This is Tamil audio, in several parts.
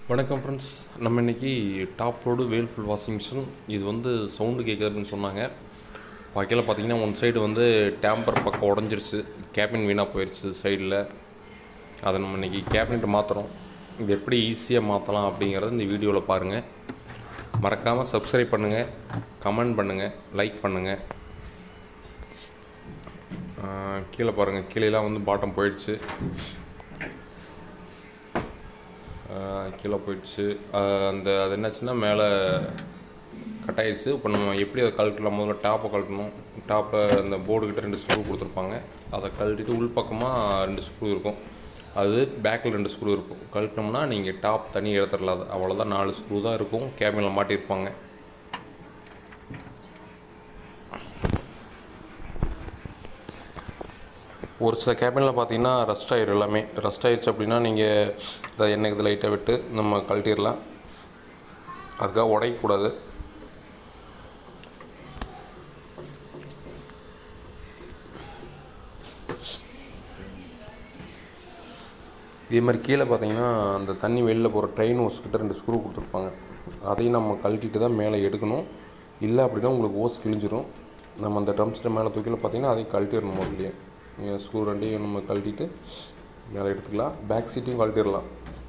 வணக்கம் ஃப்ரெண்ட்ஸ் நம்ம இன்னைக்கு top load Whirlpool washing machine இது வந்து சவுண்டு கேட்குது அப்படின்னு சொன்னாங்க பாக்கையில் பார்த்தீங்கன்னா ஒன் சைடு வந்து டேம்பர் பக்கம் உடஞ்சிருச்சு கேபின் வீணாக போயிடுச்சு சைடில் அதை நம்ம இன்னைக்கு கேபினெட் மாற்றுறோம் இது எப்படி ஈஸியாக மாற்றலாம் அப்படிங்கிறத இந்த வீடியோவில் பாருங்கள் மறக்காமல் சப்ஸ்கிரைப் பண்ணுங்கள் கமெண்ட் பண்ணுங்கள் லைக் பண்ணுங்கள் ஆஹ் கீழே பாருங்கள் கீழேலாம் வந்து பாட்டம் போயிடுச்சு ஆஹ் கீழே போயிடுச்சு ஆஹ் அந்த அது என்னாச்சுன்னா மேலே கட் ஆயிடுச்சு இப்போ நம்ம எப்படி அதை கழட்டலாம் முதல்ல டாப்பை கழட்டணும் டாப்பை அந்த போர்டு கிட்ட ரெண்டு ஸ்க்ரூ கொடுத்துருப்பாங்க அதை கழட்டிட்டு உள் பக்கமாக ரெண்டு ஸ்க்ரூ இருக்கும் அது பேக்கில் ரெண்டு ஸ்க்ரூ இருக்கும் கழட்டினோம்னா நீங்கள் டாப் தனி எடுத்துடலாம் அது அவ்வளோதான் நாலு ஸ்க்ரூ தான் இருக்கும் கேபினில் மாட்டியிருப்பாங்க ஒரு சில கேபினில் பார்த்தீங்கன்னா ரஸ்ட் ஆயிரும் எல்லாமே ரஸ்ட் ஆயிடுச்சு அப்படின்னா நீங்கள் அதை எண்ணெய் இது லைட்டாக விட்டு நம்ம கழட்டிடலாம் அதுக்காக உடைக்கக்கூடாது இதே மாதிரி கீழே பார்த்தீங்கன்னா அந்த தண்ணி வெளில போகிற ட்ரெயின் ஹோஸ் கிட்ட ரெண்டு ஸ்க்ரூ கொடுத்துருப்பாங்க அதையும் நம்ம கழட்டிட்டு தான் மேலே எடுக்கணும் இல்லை அப்படின்னா உங்களுக்கு ஓஸ் கிழிஞ்சிரும் நம்ம அந்த ட்ரம் செட்டை மேலே தூக்கில பார்த்தீங்கன்னா அதையும் கழட்டிடணும் முதல்லையே நீங்கள் ஸ்க்ரூ ரெண்டையும் நம்ம கழட்டிட்டு மேலே எடுத்துக்கலாம் பேக் சீட்டையும் கழட்டிடலாம்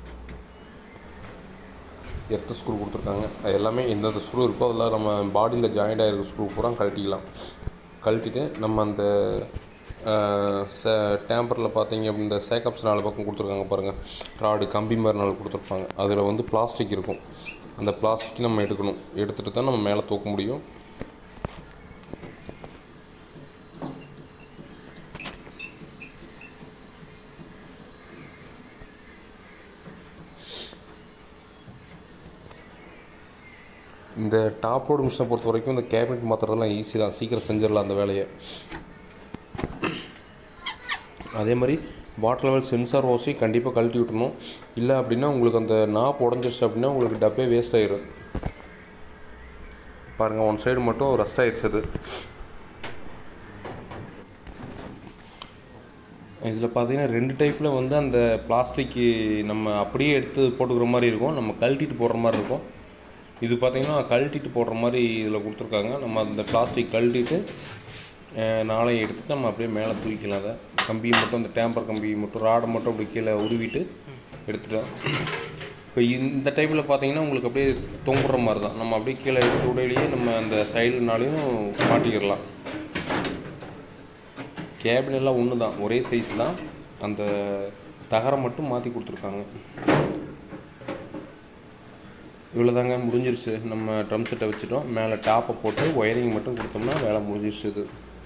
எர்த்த ஸ்க்ரூ கொடுத்துருக்காங்க அது எல்லாமே எந்தெந்த ஸ்க்ரூ இருக்கோ அதெல்லாம் நம்ம பாடியில் ஜாயிண்ட் ஆகிருக்க ஸ்க்ரூ பூரா கழட்டிக்கலாம் கழட்டிட்டு நம்ம அந்த டேம்பரில் பார்த்தீங்க அப்படி இந்த சேக்கப்ஸ் நாலு பக்கம் கொடுத்துருக்காங்க பாருங்கள் ராடு கம்பி மாதிரி நாலு கொடுத்துருப்பாங்க அதில் வந்து பிளாஸ்டிக் இருக்கும் அந்த பிளாஸ்டிக் நம்ம எடுக்கணும் எடுத்துகிட்டு தான் நம்ம மேலே தூக்க முடியும் இந்த டாப் ரோடு மிஷினை பொறுத்த வரைக்கும் இந்த கேபினெட் மாற்றுறதெல்லாம் ஈஸி தான் சீக்கிரம் செஞ்சிடலாம் அந்த வேலையை அதே மாதிரி வாட்டர் லெவல் சென்சார் ஓசி கண்டிப்பாக கழட்டி விட்டணும் இல்லை அப்படின்னா உங்களுக்கு அந்த நாப் உடஞ்சிருச்சு அப்படின்னா உங்களுக்கு டப்பே வேஸ்ட் ஆயிடும் பாருங்கள் ஒன் சைடு மட்டும் ரஸ்ட் ஆயிடுச்சு அது இதில் பார்த்தீங்கன்னா ரெண்டு டைப்பில் வந்து அந்த பிளாஸ்டிக்கு நம்ம அப்படியே எடுத்து போட்டுக்கிற மாதிரி இருக்கும் நம்ம கழட்டிட்டு போடுற மாதிரி இருக்கும் இது பார்த்தீங்கன்னா கழட்டிட்டு போடுற மாதிரி இதில் கொடுத்துருக்காங்க நம்ம அந்த பிளாஸ்டிக் கழட்டிட்டு அஹ், நாளையும் எடுத்துட்டு நம்ம அப்படியே மேலே தூக்கிக்கலாம் அதை கம்பியை மட்டும் அந்த டேம்பர் கம்பி மட்டும் ராடை மட்டும் அப்படி கீழே உருவிட்டு எடுத்துட்டோம் இப்போ இந்த டைப்பில் பார்த்தீங்கன்னா உங்களுக்கு அப்படியே தொங்குற மாதிரி தான் நம்ம அப்படியே கீழே எடுத்து உடையிலேயே நம்ம அந்த சைடுனாலையும் மாட்டிக்கிடலாம் கேபின் எல்லாம் ஒன்று தான் ஒரே சைஸ் தான் அந்த தகரம் மட்டும் மாற்றி கொடுத்துருக்காங்க இவ்வளோதாங்க முடிஞ்சிருச்சு நம்ம ட்ரம் செட்டை வச்சுட்டோம் மேலே டாப்பை போட்டு ஒயரிங் மட்டும் கொடுத்தோம்னா வேலை முடிஞ்சிருச்சு இது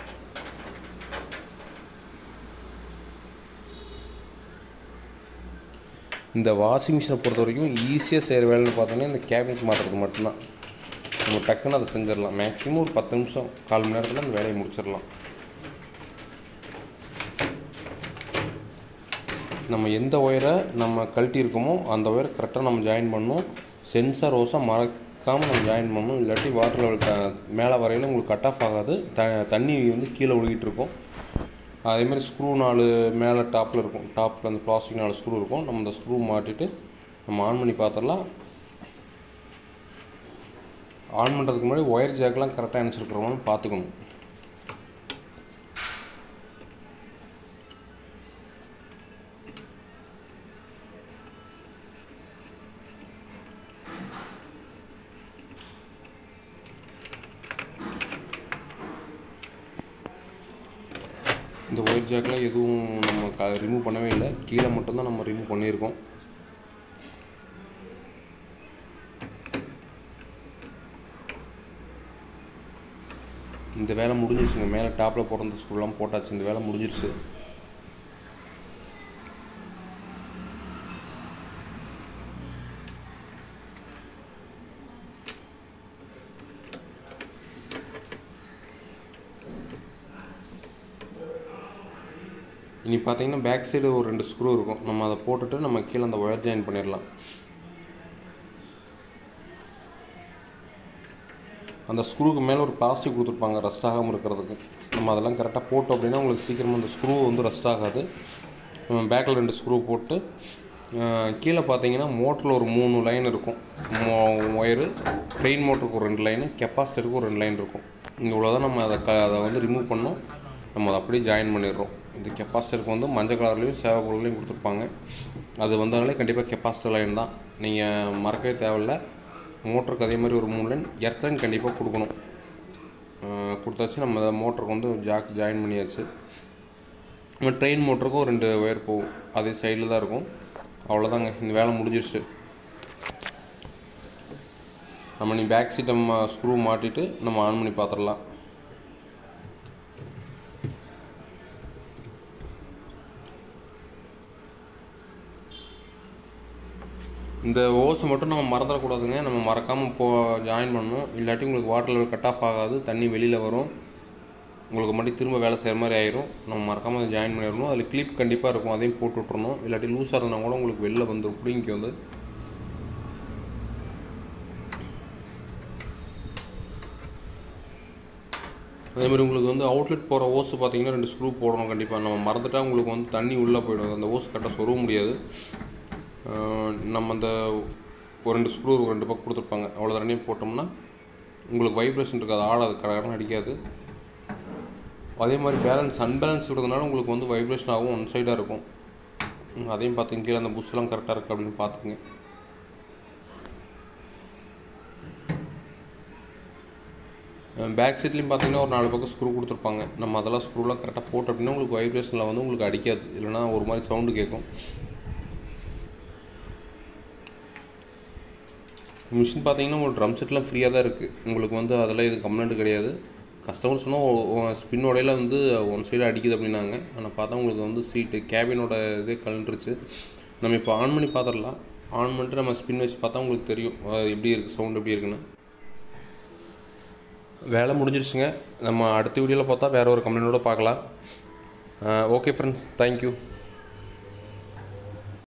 இந்த வாஷிங் மிஷினை பொறுத்த வரைக்கும் ஈஸியாக செய்கிற வேலைன்னு பார்த்தோன்னா இந்த கேபினெட் மாற்றுறது மட்டும்தான் நம்ம டக்குன்னு அதை செஞ்சிடலாம் மேக்ஸிமம் ஒரு பத்து நிமிஷம் கால் மணி நேரத்தில் அந்த வேலையை முடிச்சிடலாம் நம்ம எந்த ஒயரை நம்ம கழட்டி இருக்கோமோ அந்த ஒயரை கரெக்டாக நம்ம ஜாயின் பண்ணணும் சென்சார் ஓஸாக மறக்காமல் நம்ம ஜாயின் பண்ணணும் இல்லாட்டி வாட்டர் லெவல் த மேலே வரையில் உங்களுக்கு கட் ஆஃப் ஆகாது த தண்ணி வந்து கீழே ஒழுகிட்டு இருக்கும் அதேமாதிரி ஸ்க்ரூ நாலு மேலே டாப்பில் இருக்கும் டாப்பில் அந்த பிளாஸ்டிக் நாலு ஸ்க்ரூ இருக்கும் நம்ம அந்த ஸ்க்ரூ மாட்டிட்டு நம்ம ஆன் பண்ணி பார்த்துடலாம் ஆன் பண்ணுறதுக்கு முன்னாடி ஒயர் ஜாக்கெலாம் கரெக்டாக இணைச்சிருக்கிறோம்னு பார்த்துக்கணும் இந்த ஒயர் ஜாக்கில் எதுவும் நம்ம க ரிமூவ் பண்ணவே இல்லை கீழே மட்டும்தான் நம்ம ரிமூவ் பண்ணியிருக்கோம் இந்த வேலை முடிஞ்சிருச்சுங்க மேலே டாப்பில் போடுற ஸ்க்ரூலாம் போட்டாச்சு இந்த வேலை முடிஞ்சிருச்சு இனி பார்த்தீங்கன்னா பேக் சைடு ஒரு ரெண்டு ஸ்க்ரூ இருக்கும் நம்ம அதை போட்டுட்டு நம்ம கீழே அந்த ஒயர் ஜாயின் பண்ணிடலாம் அந்த ஸ்க்ரூக்கு மேலே ஒரு பிளாஸ்டிக் கொடுத்துருப்பாங்க ரஸ்ட் ஆகாமல் இருக்கிறதுக்கு நம்ம அதெல்லாம் கரெக்டாக போட்டோம் அப்படின்னா உங்களுக்கு சீக்கிரமாக அந்த ஸ்க்ரூ வந்து ரஸ்ட் ஆகாது நம்ம பேக்கில் ரெண்டு ஸ்க்ரூ போட்டு அஹ் கீழே பார்த்தீங்கன்னா மோட்டரில் ஒரு மூணு லைன் இருக்கும் ஒயரு ட்ரெயின் மோட்டருக்கு ஒரு ரெண்டு லைனு கெப்பாசிட்டருக்கு ஒரு ரெண்டு லைன் இருக்கும் இவ்வளோ தான் நம்ம அதை க அதை வந்து ரிமூவ் பண்ணோம் நம்ம அதை அப்படியே ஜாயின் பண்ணிடுறோம் இந்த கெப்பாசிட்டருக்கு வந்து மஞ்சள் கலர்லேயும் சேவை கலர்லேயும் கொடுத்துருப்பாங்க அது வந்ததுனாலே கண்டிப்பாக கெப்பாசிட்டர் லைன் தான் நீங்கள் மறக்கவே தேவையில்ல மோட்டருக்கு அதே மாதிரி ஒரு மூணு லைன் எர்த் லைன் கண்டிப்பாக கொடுக்கணும் அஹ் கொடுத்தாச்சு நம்ம அதை மோட்டருக்கு வந்து ஜாக் ஜாயின் பண்ணியாச்சு நம்ம ட்ரெயின் மோட்டருக்கும் ரெண்டு ஒயர் போகும் அதே சைடில் தான் இருக்கும் அவ்வளோதாங்க இந்த வேலை முடிஞ்சிருச்சு நம்ம நீ பேக் சீட் நம்ம ஸ்க்ரூ மாட்டிட்டு நம்ம ஆன் பண்ணி பார்த்துடலாம் இந்த ஓஸை மட்டும் நம்ம மறந்துடக்கூடாதுங்க நம்ம மறக்காமல் போ ஜாயின் பண்ணணும் இல்லாட்டி உங்களுக்கு வாட்டர் லெவல் கட் ஆஃப் ஆகாது தண்ணி வெளியில் வரும் உங்களுக்கு மட்டும் திரும்ப வேலை செய்கிற மாதிரி ஆயிரும் நம்ம மறக்காமல் அதை ஜாயின் பண்ணிடணும் அதில் கிளிப் கண்டிப்பாக இருக்கும் அதையும் போட்டு விட்றணும் இல்லாட்டி லூஸாக இருந்தால் கூட உங்களுக்கு வெளில வந்துடும் பிடிங்கி வந்து அதே மாதிரி உங்களுக்கு வந்து அவுட்லெட் போகிற ஓஸ் பார்த்தீங்கன்னா ரெண்டு ஸ்க்ரூ போடணும் கண்டிப்பாக நம்ம மறந்துட்டா உங்களுக்கு வந்து தண்ணி உள்ளே போயிடும் அந்த ஓஸ் கரெக்டாக சொருக முடியாது அஹ் நம்ம அந்த ஒரு ரெண்டு ஸ்க்ரூ ஒரு ரெண்டு பக்கம் கொடுத்துருப்பாங்க அவ்வளோ ரெண்டையும் போட்டோம்னா உங்களுக்கு வைப்ரேஷன் இருக்காது ஆடாது கடகடன்னு அடிக்காது அதே மாதிரி பேலன்ஸ் அன்பேலன்ஸ் விடுறதுனால உங்களுக்கு வந்து வைப்ரேஷன் ஆகும் ஒன் சைடாக இருக்கும் ம், அதையும் பார்த்துங்க கீழே அந்த புஷ்லாம் கரெக்டாக இருக்குது அப்படின்னு பார்த்துக்குங்க பேக் சைட்லேயும் பார்த்தீங்கன்னா ஒரு நாலு பக்கம் ஸ்க்ரூ கொடுத்துருப்பாங்க நம்ம அதெல்லாம் ஸ்க்ரூலாம் கரெக்டாக போட்டு அப்படின்னா உங்களுக்கு வைப்ரேஷனில் வந்து உங்களுக்கு அடிக்காது இல்லைன்னா ஒரு மாதிரி சவுண்டு கேட்கும் மிஷின் பார்த்தீங்கன்னா உங்களுக்கு ட்ரம் செட்லாம் ஃப்ரீயாக தான் இருக்குது உங்களுக்கு வந்து அதெல்லாம் எதுவும் கம்ப்ளைண்ட் கிடையாது கஸ்டமர் சொன்னால் ஸ்பின் உடையில வந்து ஒன் சைடு அடிக்குது அப்படின்னாங்க ஆனால் பார்த்தா உங்களுக்கு வந்து சீட்டு கேபினோட இதே கலண்டுருச்சு நம்ம இப்போ ஆன் பண்ணி பார்த்துடலாம் ஆன் பண்ணிட்டு நம்ம ஸ்பின் வச்சு பார்த்தா உங்களுக்கு தெரியும் அது எப்படி இருக்குது சவுண்ட் எப்படி இருக்குன்னு வேலை முடிஞ்சிருச்சுங்க நம்ம அடுத்த வீடியோவில் பார்த்தா வேறு ஒரு கம்ப்ளைண்ட்டோட பார்க்கலாம் ஓகே ஃப்ரெண்ட்ஸ் தேங்க்யூ